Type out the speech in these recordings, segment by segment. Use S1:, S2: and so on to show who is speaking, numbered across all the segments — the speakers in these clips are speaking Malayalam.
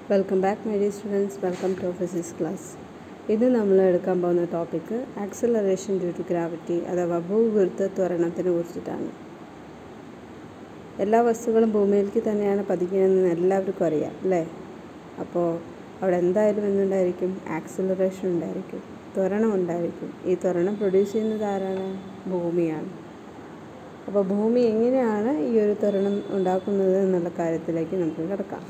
S1: Welcome back my dear students welcome to physics class ഇത് നമ്മൾ എടുക്കാൻ പോകുന്ന topic acceleration due to gravity അഥവാ ഭൂഗുരുത്വ ത്വരണത്തിനെ കുറിച്ചിട്ടാണ് എല്ലാ വസ്തുക്കളും ഭൂമിയിലേക്ക് തന്നെയാണ് പതിക്കുന്നതെന്ന് എല്ലാവർക്കും അറിയാം അല്ലേ അപ്പോൾ അവിടെ എന്തായാലും എന്തുണ്ടായിരിക്കും ആക്സലറേഷൻ ഉണ്ടായിരിക്കും ത്വരണം ഉണ്ടായിരിക്കും ഈ ത്വരണം പ്രൊഡ്യൂസ് ചെയ്യുന്നത് ആരാണ് ഭൂമിയാണ് അപ്പോൾ ഭൂമി എങ്ങനെയാണ് ഈ ഒരു ത്വരണം ഉണ്ടാക്കുന്നത് എന്നുള്ള കാര്യത്തിലേക്ക് നമുക്ക് കിടക്കാം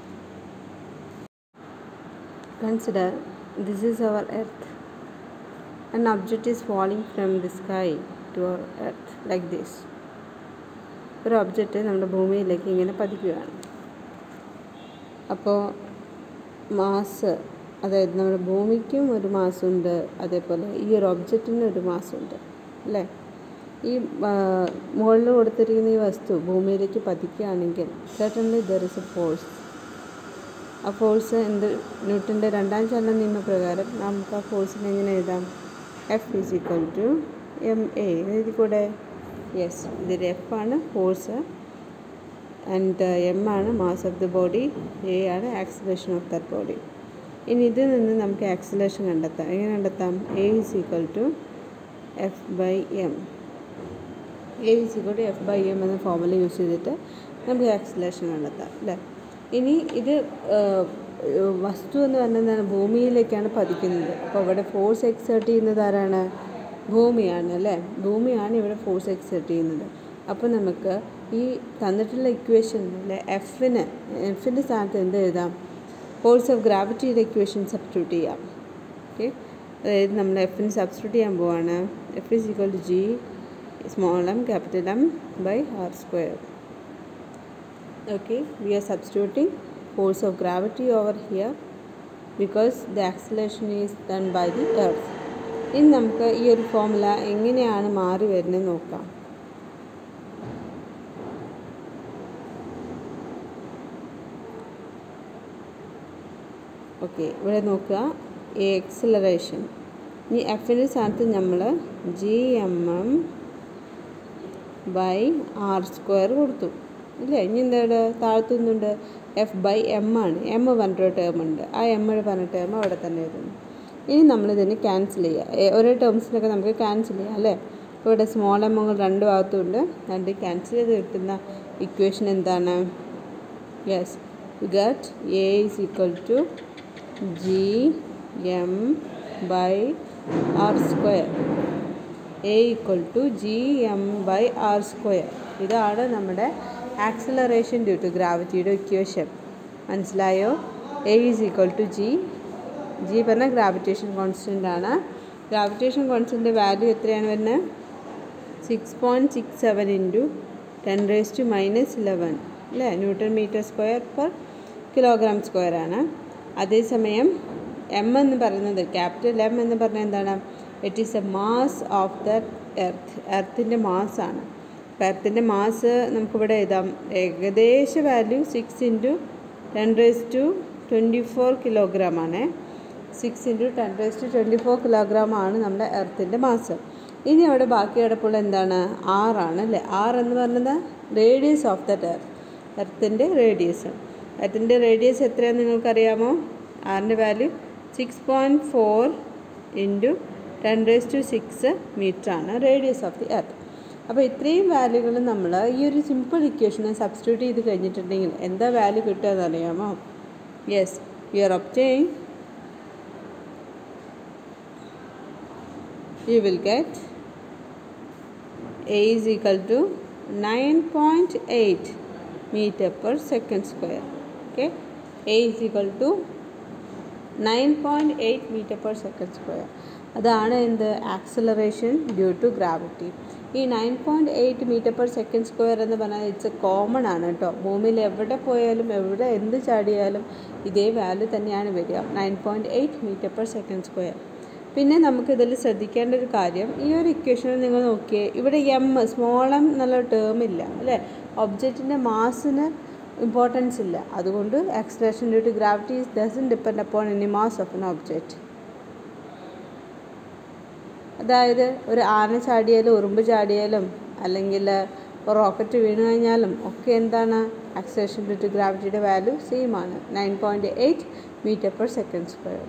S1: Consider this is our earth. An object is falling from the sky to our earth like this. ഒരു ഒബ്ജക്റ്റ് നമ്മുടെ ഭൂമിയിലേക്ക് ഇങ്ങനെ പതിക്കുകയാണ് അപ്പോൾ മാസ് അതായത് നമ്മുടെ ഭൂമിക്കും ഒരു മാസമുണ്ട് അതേപോലെ ഈ ഒരു ഒബ്ജക്റ്റിന് ഒരു മാസമുണ്ട് അല്ലേ ഈ മുകളിൽ കൊടുത്തിരിക്കുന്ന ഈ വസ്തു ഭൂമിയിലേക്ക് പതിക്കുകയാണെങ്കിൽ certainly there is a force ആ ഫോഴ്സ് എന്ത് ന്യൂട്ടൻ്റെ രണ്ടാം ചലന നിയമപ്രകാരം നമുക്ക് ആ ഫോഴ്സിനെ എങ്ങനെ എഴുതാം F is equal to M A എഴുതി കൂടെ യെസ് ഇതിൽ എഫ് ആണ് ഫോഴ്സ് ആൻഡ് എം ആണ് mass of the body A ആണ് ആക്സിലേഷൻ ഓഫ് ദറ്റ് ബോഡി ഇനി ഇതിൽ നിന്ന് നമുക്ക് ആക്സിലേഷൻ കണ്ടെത്താം എങ്ങനെ കണ്ടെത്താം A is equal to F by M A is equal to F by M എന്ന ഫോമുല യൂസ് ചെയ്തിട്ട് നമുക്ക് ആക്സിലേഷൻ കണ്ടെത്താം അല്ലേ ഇനി ഇത് വസ്തു എന്ന് പറഞ്ഞാൽ ഭൂമിയിലേക്കാണ് പതിക്കുന്നത് അപ്പോൾ ഇവിടെ ഫോഴ്സ് എക്സേർട്ട് ചെയ്യുന്നത് ആരാണ് ഭൂമിയാണ് അല്ലേ ഭൂമിയാണ് ഇവിടെ ഫോഴ്സ് എക്സേർട്ട് ചെയ്യുന്നത് അപ്പോൾ നമുക്ക് ഈ തന്നിട്ടുള്ള ഇക്വേഷനിൽ എഫിന് എഫിൻ്റെ സ്ഥാനത്ത് എന്ത് എഴുതാം ഫോഴ്സ് ഓഫ് ഗ്രാവിറ്റിയുടെ ഇക്വേഷൻ സബ്സ്റ്റിറ്റ്യൂട്ട് ചെയ്യാം ഓക്കെ അതായത് നമ്മൾ എഫിന് സബ്സ്റ്റിറ്റ്യൂട്ട് ചെയ്യാൻ പോവാണ് F is equal to G small M capital M by R square okay we are substituting force of gravity over here because the acceleration is done by the earth ഇനി നമുക്ക് ഈ ഒരു ഫോമുല എങ്ങനെയാണ് മാറി വരുന്നത് നോക്കാം ഓക്കെ ഇവിടെ നോക്കുക എക്സലറേഷൻ ഇനി എഫിൻ്റെ സ്ഥാനത്ത് നമ്മൾ G M M by R square കൊടുത്തു ഇല്ലേ ഇനി എന്താണ് താഴ്ത്തുന്നുണ്ട് എഫ് ബൈ എം ആണ് എം പറഞ്ഞിട്ടൊരു ടേം ഉണ്ട് ആ എം പറഞ്ഞ ടേം അവിടെ തന്നെ വരുന്നു ഇനി നമ്മളിതിന് ക്യാൻസൽ ചെയ്യുക ഓരോ ടേംസിനൊക്കെ നമുക്ക് ക്യാൻസൽ ചെയ്യാം അല്ലേ ഇവിടെ സ്മോൾ എമ്മുകൾ രണ്ട് ഭാഗത്തുണ്ട് രണ്ട് ക്യാൻസൽ ചെയ്ത് കിട്ടുന്ന ഇക്വേഷൻ എന്താണ് yes got A is equal to G M by R square A equal to G M by R square ഇതാണ് നമ്മുടെ ആക്സലറേഷൻ ഡ്യൂ ടു ഗ്രാവിറ്റിയുടെ ഇക്വേഷൻ മനസ്സിലായോ A is equal to G G പറഞ്ഞാൽ ഗ്രാവിറ്റേഷൻ കോൺസ്റ്റൻ്റ് ആണ് ഗ്രാവിറ്റേഷൻ കോൺസ്റ്റൻ്റെ വാല്യൂ എത്രയാണ് വരുന്നത് six point six seven into ten raise to minus eleven അല്ലേ newton metre square per kilogram square ആണ് അതേസമയം എം എന്ന് പറയുന്നത് ക്യാപിറ്റൽ എം എന്ന് പറഞ്ഞാൽ എന്താണ് it is a mass of the earth എർത്തിൻ്റെ മാസ്സാണ് അപ്പോൾ എർത്തിൻ്റെ മാസ് നമുക്കിവിടെ എഴുതാം ഏകദേശ value six into ten raise to twenty four kilogram ആണ് six into ten raise to twenty four kilogram ആണ് നമ്മുടെ എർത്തിൻ്റെ മാസ് ഇനി അവിടെ ബാക്കി കിടപ്പുള്ള എന്താണ് ആറാണ് അല്ലേ ആർ എന്ന് പറയുന്നത് റേഡിയസ് ഓഫ് ദറ്റ് എർത്ത് എർത്തിൻ്റെ റേഡിയസ് എർത്തിൻ്റെ റേഡിയസ് എത്രയാണെന്ന് നിങ്ങൾക്കറിയാമോ ആറിൻ്റെ value six point four into ten raise to six മീറ്ററാണ് റേഡിയസ് ഓഫ് ദി എർത്ത് അപ്പോൾ ഇത്രയും വാല്യൂകൾ നമ്മൾ ഈ ഒരു സിമ്പിൾ ഇക്വേഷനെ സബ്സ്റ്റിറ്റ്യൂട്ട് ചെയ്ത് കഴിഞ്ഞിട്ടുണ്ടെങ്കിൽ എന്താ വാല്യൂ കിട്ടുക എന്നറിയാമോ yes you are obtain you will get a is equal to 9.8 meter per second square okay a is equal to 9.8 meter per second square അതാണ് എന്ത് ആക്സലറേഷൻ ഡ്യൂ ടു ഗ്രാവിറ്റി ഈ nine point eight metre per second square എന്ന് പറഞ്ഞാൽ ഇറ്റ്സ് എ കോമൺ ആണ് കേട്ടോ ഭൂമിയിൽ എവിടെ പോയാലും എവിടെ എന്ത് ചാടിയാലും ഇതേ വാല്യൂ തന്നെയാണ് വരിക nine point eight metre per second square പിന്നെ നമുക്കിതിൽ ശ്രദ്ധിക്കേണ്ട ഒരു കാര്യം ഈ ഒരു ഇക്വേഷനിൽ നിങ്ങൾ നോക്കിയേ ഇവിടെ എം സ്മോൾ എം എന്നുള്ള ടേം ഇല്ല അല്ലേ ഒബ്ജക്റ്റിൻ്റെ മാസിന് ഇമ്പോർട്ടൻസ് ഇല്ല അതുകൊണ്ട് acceleration due to gravity doesn't depend upon any mass of an object അതായത് ഒരു ആന ചാടിയാലും ഉറുമ്പ് ചാടിയാലും അല്ലെങ്കിൽ ഇപ്പോൾ റോക്കറ്റ് വീണ് കഴിഞ്ഞാലും ഒക്കെ എന്താണ് ആക്സലേഷൻ ഡ്യൂ ടു ഗ്രാവിറ്റിയുടെ വാല്യൂ സെയിം ആണ് nine point eight metre per second square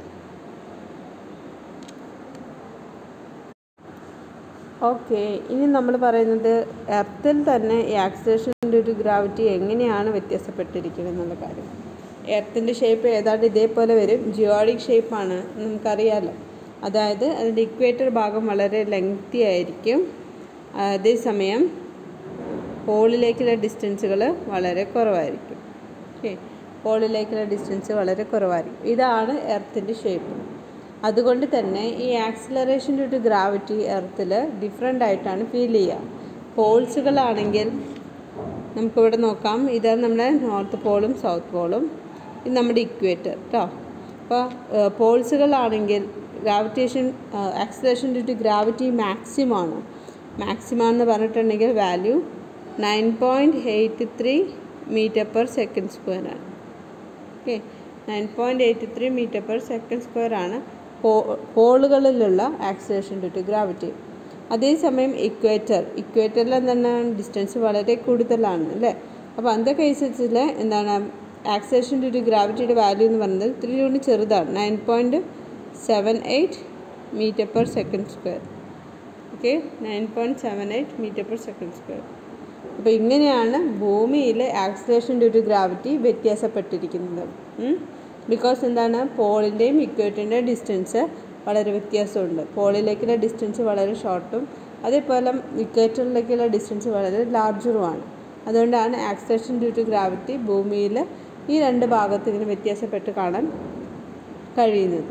S1: okay ഇനി നമ്മൾ പറയുന്നത് എർത്തിൽ തന്നെ ഈ ആക്സലേഷൻ ഡ്യൂ ടു ഗ്രാവിറ്റി എങ്ങനെയാണ് വ്യത്യാസപ്പെട്ടിരിക്കുന്നത് എന്നുള്ള കാര്യം എർത്തിൻ്റെ ഷേപ്പ് ഏതാണ്ട് ഇതേപോലെ വരും ജിയോഡിക് ഷേപ്പാണ് നമുക്കറിയാമല്ലോ അതായത് അതിൻ്റെ ഇക്വേറ്റർ ഭാഗം വളരെ ലെങ്തി ആയിരിക്കും അതേസമയം പോളിലേക്കുള്ള ഡിസ്റ്റൻസുകൾ വളരെ കുറവായിരിക്കും ഓക്കെ പോളിലേക്കുള്ള ഡിസ്റ്റൻസ് വളരെ കുറവായിരിക്കും ഇതാണ് എർത്തിൻ്റെ ഷേപ്പ് അതുകൊണ്ട് തന്നെ ഈ ആക്സിലറേഷൻ ഡ്യൂ ടു ഗ്രാവിറ്റി എർത്തിൽ ഡിഫറെൻ്റ് ആയിട്ടാണ് ഫീൽ ചെയ്യുക പോൾസുകളാണെങ്കിൽ നമുക്കിവിടെ നോക്കാം ഇതാണ് നമ്മുടെ നോർത്ത് പോളും സൗത്ത് പോളും ഇത് നമ്മുടെ ഇക്വേറ്റർ കേട്ടോ അപ്പോൾ പോൾസുകളാണെങ്കിൽ gravitation acceleration due to gravity maximum ആണ് മാക്സിമം എന്ന് പറഞ്ഞിട്ടുണ്ടെങ്കിൽ value nine point eight three meter per second square ആണ് okay nine point eight three meter per second square ആണ് പോ പോളുകളിലുള്ള ആക്സിലേഷൻ ഡ്യൂ ടു ഗ്രാവിറ്റി അതേസമയം ഇക്വേറ്റർ ഇക്വേറ്ററിൽ എന്താണ് ഡിസ്റ്റൻസ് വളരെ കൂടുതലാണ് അല്ലേ അപ്പോൾ അന്ത കേസസിൽ എന്താണ് ആക്സിലേഷൻ ഡ്യൂ ടു ഗ്രാവിറ്റിയുടെ വാല്യൂ എന്ന് പറയുന്നത് ഇത്തിരി കൂടി ചെറുതാണ് nine point seven eight metre per second square okay nine point seven eight metre per second square അപ്പോൾ ഇങ്ങനെയാണ് ഭൂമിയിലെ ആക്സിലേഷൻ ഡ്യൂ ടു ഗ്രാവിറ്റി വ്യത്യാസപ്പെട്ടിരിക്കുന്നത് ബിക്കോസ് എന്താണ് പോളിൻ്റെയും ഇക്വേറ്ററിൻ്റെയും ഡിസ്റ്റൻസ് വളരെ വ്യത്യാസമുണ്ട് പോളിലേക്കുള്ള ഡിസ്റ്റൻസ് വളരെ ഷോർട്ടും അതേപോലെ ഇക്വേറ്ററിലേക്കുള്ള ഡിസ്റ്റൻസ് വളരെ ലാർജറുമാണ് അതുകൊണ്ടാണ് ആക്സിലേഷൻ ഡ്യൂ ടു ഗ്രാവിറ്റി ഭൂമിയിൽ ഈ രണ്ട് ഭാഗത്ത് ഇങ്ങനെ വ്യത്യാസപ്പെട്ട് കാണാൻ കഴിയുന്നത്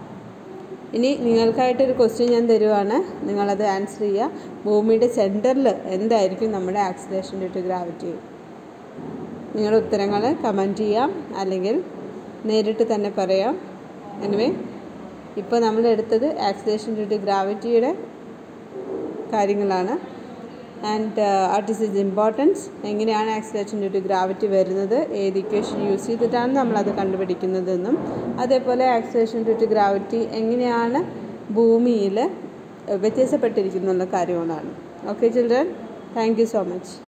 S1: ഇനി നിങ്ങൾക്കായിട്ടൊരു ക്വസ്റ്റ്യൻ ഞാൻ തരുവാണ് നിങ്ങളത് ആൻസർ ചെയ്യുക ഭൂമിയുടെ സെൻറ്ററിൽ എന്തായിരിക്കും നമ്മുടെ ആക്സിലേഷൻ ഡ്യൂ ടു ഗ്രാവിറ്റി നിങ്ങളുടെ ഉത്തരങ്ങൾ കമൻറ്റ് ചെയ്യാം അല്ലെങ്കിൽ നേരിട്ട് തന്നെ പറയാം എനിവേ ഇപ്പോൾ നമ്മൾ എടുത്തത് ആക്സിലേഷൻ ഡ്യൂ ടു ഗ്രാവിറ്റിയുടെ കാര്യങ്ങളാണ് and art is is importance എങ്ങനെയാണ് ആക്സിലേഷൻ ഡ്യൂ ടു ഗ്രാവിറ്റി വരുന്നത് ഏത് ഇക്വേഷൻ യൂസ് ചെയ്തിട്ടാണ് നമ്മളത് കണ്ടുപിടിക്കുന്നതെന്നും അതേപോലെ ആക്സിലേഷൻ ഡ്യൂ ടു ഗ്രാവിറ്റി എങ്ങനെയാണ് ഭൂമിയിൽ വ്യത്യാസപ്പെട്ടിരിക്കുന്നുള്ള കാര്യങ്ങളാണ് okay children thank you so much